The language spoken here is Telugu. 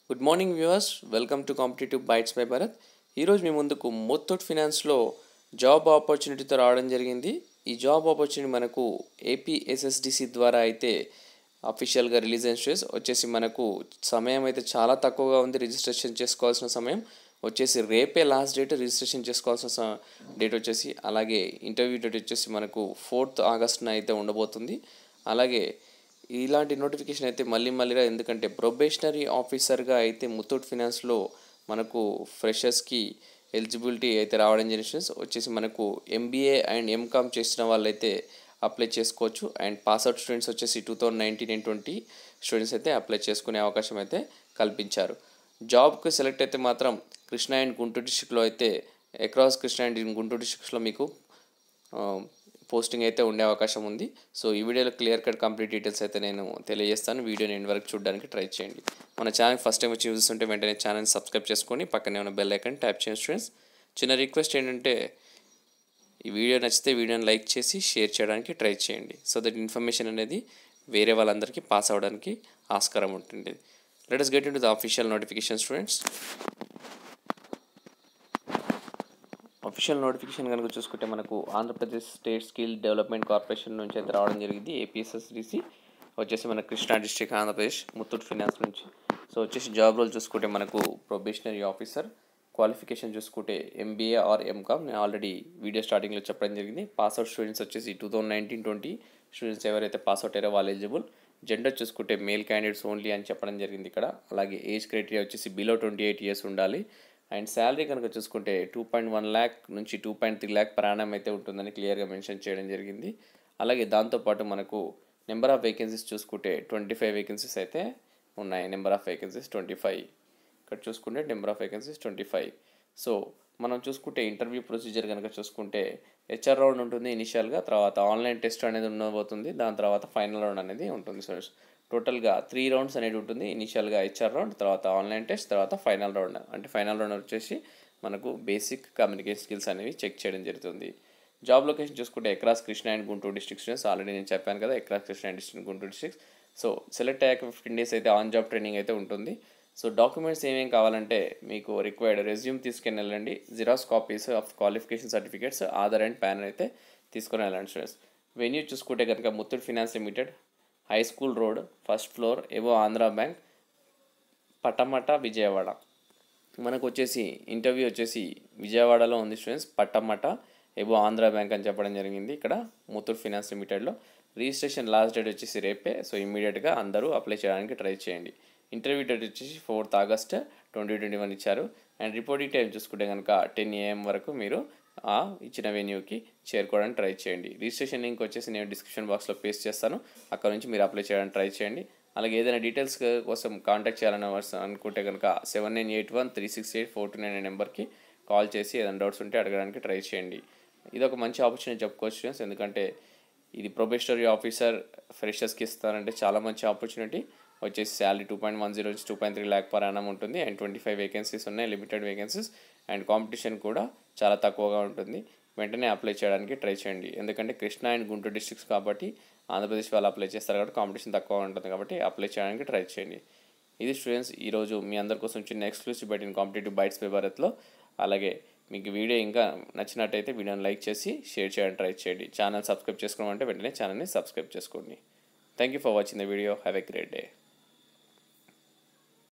good morning viewers welcome to competitive bytes by Bharat ఈరోజు మీ ముందుకు ముత్తూట్ ఫినాన్స్లో జాబ్ ఆపర్చునిటీతో రావడం జరిగింది ఈ జాబ్ ఆపర్చునిటీ మనకు ఏపీ ఎస్ఎస్డిసి ద్వారా అయితే అఫీషియల్గా రిలీజ్ అయిన స్టేజ్ వచ్చేసి మనకు సమయం అయితే చాలా తక్కువగా ఉంది రిజిస్ట్రేషన్ చేసుకోవాల్సిన సమయం వచ్చేసి రేపే లాస్ట్ డేట్ రిజిస్ట్రేషన్ చేసుకోవాల్సిన స- డేట్ వచ్చేసి అలాగే ఇంటర్వ్యూ డేట్ వచ్చేసి మనకు ఫోర్త్ ఆగస్ట్న అయితే ఉండబోతుంది అలాగే ఇలాంటి నోటిఫికేషన్ అయితే మళ్ళీ మళ్ళీ రా ఎందుకంటే ప్రొబేషనరీ ఆఫీసర్గా అయితే ముత్తూట్ ఫినాన్స్లో మనకు ఫ్రెషర్స్కి ఎలిజిబిలిటీ అయితే రావడం జరిగింది వచ్చేసి మనకు ఎంబీఏ అండ్ ఎంకామ్ చేసిన వాళ్ళైతే అప్లై చేసుకోవచ్చు అండ్ పాస్అవుట్ స్టూడెంట్స్ వచ్చేసి two thousand nineteen and twenty students అయితే అప్లై చేసుకునే అవకాశం అయితే కల్పించారు జాబ్కి సెలెక్ట్ అయితే మాత్రం కృష్ణా అండ్ గుంటూరు డిస్టిక్లో అయితే అక్రాస్ కృష్ణా అండ్ గుంటూరు డిస్ట్రిక్ట్స్లో మీకు పోస్టింగ్ అయితే ఉండే అవకాశం ఉంది సో ఈ వీడియోలో క్లియర్ కట్ కంప్లీట్ డీటెయిల్స్ అయితే నేను తెలియజేస్తాను వీడియోని ఎండ్ వరకు చూడడానికి ట్రై చేయండి మన ఛానల్ ఫస్ట్ టైం వచ్చి చూస్తుంటే వెంటనే ఛానల్ సబ్స్క్రైబ్ చేసుకొని పక్కనే ఉన్న బెల్ ఐకన్ ట్యాప్ చేయండి స్టూడెంట్స్ చిన్న రిక్వెస్ట్ ఏంటంటే ఈ వీడియో నచ్చితే వీడియోని లైక్ చేసి షేర్ చేయడానికి ట్రై చేయండి సో దట్ ఇన్ఫర్మేషన్ అనేది వేరే వాళ్ళందరికీ పాస్ అవ్వడానికి ఆస్కారం ఉంటుంది let us get into the official notification students official notification కనుక చూసుకుంటే మనకు Andhra Pradesh state skill development corporation నుంచి అయితే రావడం జరిగింది ఏపీఎస్ఎస్డిసి వచ్చేసి మన కృష్ణా డిస్ట్రిక్ట్ ఆంధ్రప్రదేశ్ ముత్తూట్ ఫినాన్స్ నుంచి సో వచ్చేసి జాబ్ రోల్ చూసుకుంటే మనకు ప్రొబేషనరీ ఆఫీసర్ క్వాలిఫికేషన్ చూసుకుంటే ఎంబీఏ ఆర్ ఎంకామ్ నేను ఆల్రెడీ వీడియో స్టార్టింగ్లో చెప్పడం జరిగింది పాస్అవుట్ స్టూడెంట్స్ వచ్చేసి two thousand nineteen twenty students ఎవరైతే పాస్అవుట్ అయ్యారో వాళ్ళు ఎలిజిబుల్ జెండర్ చూసుకుంటే మేల్ క్యాండిడేట్స్ ఓన్లీ అని చెప్పడం జరిగింది ఇక్కడ అలాగే ఏజ్ క్రైటీరియా వచ్చేసి బిలో ట్వంటీ ఎయిట్ ఇయర్స్ ఉండాలి అండ్ శాలరీ కనుక చూసుకుంటే టూ పాయింట్ వన్ ల్యాక్ నుంచి టూ పాయింట్ త్రీ ల్యాక్ ప్రాణం అయితే ఉంటుందని క్లియర్గా మెన్షన్ చేయడం జరిగింది అలాగే దాంతోపాటు మనకు నెంబర్ ఆఫ్ వేకెన్సీస్ చూసుకుంటే ట్వంటీ ఫైవ్ వేకెన్సీస్ అయితే ఉన్నాయి number of vacancies twenty five ఇక్కడ చూసుకుంటే number of vacancies twenty five so మనం చూసుకుంటే ఇంటర్వ్యూ ప్రొసీజర్ కనుక చూసుకుంటే హెచ్ఆర్ రౌండ్ ఉంటుంది ఇనిషియల్గా తర్వాత ఆన్లైన్ టెస్ట్ అనేది ఉండబోతుంది దాని తర్వాత ఫైనల్ రౌండ్ అనేది ఉంటుంది సో టోటల్గా త్రీ రౌండ్స్ అనేది ఉంటుంది ఇనిషియల్గా హెచ్ఆర్ రౌండ్ తర్వాత ఆన్లైన్ టెస్ట్ తర్వాత ఫైనల్ రౌండ్ అంటే ఫైనల్ రౌండ్ వచ్చేసి మనకు బేసిక్ కమ్యూనికేషన్ స్కిల్స్ అనేవి చెక్ చేయడం జరుగుతుంది జాబ్ లొకేషన్ చూసుకుంటే across Krishna and Guntur district students already నేను చెప్పాను కదా across Krishna and district Guntur districts so select అయ్యాక ఫిఫ్టీన్ డేస్ అయితే ఆన్ జాబ్ ట్రైనింగ్ అయితే ఉంటుంది సో డాక్యుమెంట్స్ ఏమేం కావాలంటే మీకు రిక్వైర్డ్ రెజ్యూమ్ తీసుకుని వెళ్ళండి xerox copies of qualification certificates Aadhaar and PAN అయితే తీసుకొని వెళ్ళండి స్టూడెంట్స్ వెన్యూ చూసుకుంటే కనుక Muthoot finance limited high school road first floor ఏవో ఆంధ్ర బ్యాంక్ పటమట విజయవాడ మనకు వచ్చేసి ఇంటర్వ్యూ వచ్చేసి విజయవాడలో ఉంది స్టూడెంట్స్ పట్టమట ఏవో ఆంధ్ర బ్యాంక్ అని చెప్పడం జరిగింది ఇక్కడ ముత్తూట్ ఫినాన్స్ లిమిటెడ్లో రిజిస్ట్రేషన్ లాస్ట్ డేట్ వచ్చేసి రేపే సో ఇమీడియట్గా అందరూ అప్లై చేయడానికి ట్రై చేయండి ఇంటర్వ్యూ డేట్ వచ్చేసి fourth August twenty twenty one ఇచ్చారు అండ్ రిపోర్టింగ్ టైం చూసుకుంటే కనుక టెన్ ఏఎం వరకు మీరు ఆ ఇచ్చిన వెన్యూకి చేరుకోవడానికి ట్రై చేయండి రిజిస్ట్రేషన్ లింక్ వచ్చేసి నేను డిస్క్రిప్షన్ బాక్స్లో పేస్ట్ చేస్తాను అక్కడ నుంచి మీరు అప్లై చేయడానికి ట్రై చేయండి అలాగే ఏదైనా డీటెయిల్స్ కోసం కాంటాక్ట్ చేయాలని అవసరం అనుకుంటే కనుక seven nine eight one three six eight four two nine నెంబర్కి కాల్ చేసి ఏదైనా డౌట్స్ ఉంటే అడగడానికి ట్రై చేయండి ఇది ఒక మంచి ఆపర్చునిటీ చెప్పుకోవచ్చు స్టూడెంట్స్ ఎందుకంటే ఇది ప్రొబేషనరీ ఆఫీసర్ ఫ్రెషర్స్కి ఇస్తారంటే చాలా మంచి ఆపర్చునిటీ వచ్చేసి salary two point one zero నుంచి two point three lakh per annum ఉంటుంది అండ్ ట్వంటీ ఫైవ్ వేకెన్సీస్ ఉన్నాయి లిమిటెడ్ వేకెన్సీస్ అండ్ కాంపిటీషన్ కూడా చాలా తక్కువగా ఉంటుంది వెంటనే అప్లై చేయడానికి ట్రై చేయండి ఎందుకంటే కృష్ణా అండ్ గుంటూరు డిస్ట్రిక్ట్స్ కాబట్టి ఆంధ్రప్రదేశ్ వాళ్ళు అప్లై చేస్తారు కాబట్టి కాంపిటీషన్ తక్కువ ఉంటుంది కాబట్టి అప్లై చేయడానికి ట్రై చేయండి ఇది స్టూడెంట్స్ ఈరోజు మీ అందరి కోసం చిన్న ఎక్స్క్లూసివ్ బయట కాంపిటేటివ్ బైట్స్ పే భారత్లో అలాగే మీకు వీడియో ఇంకా నచ్చినట్టయితే వీడియోని లైక్ చేసి షేర్ చేయడానికి ట్రై చేయండి ఛానల్ సబ్స్క్రైబ్ చేసుకోమంటే వెంటనే ఛానల్ని సబ్స్క్రైబ్ చేసుకోండి thank you for watching the video have a great day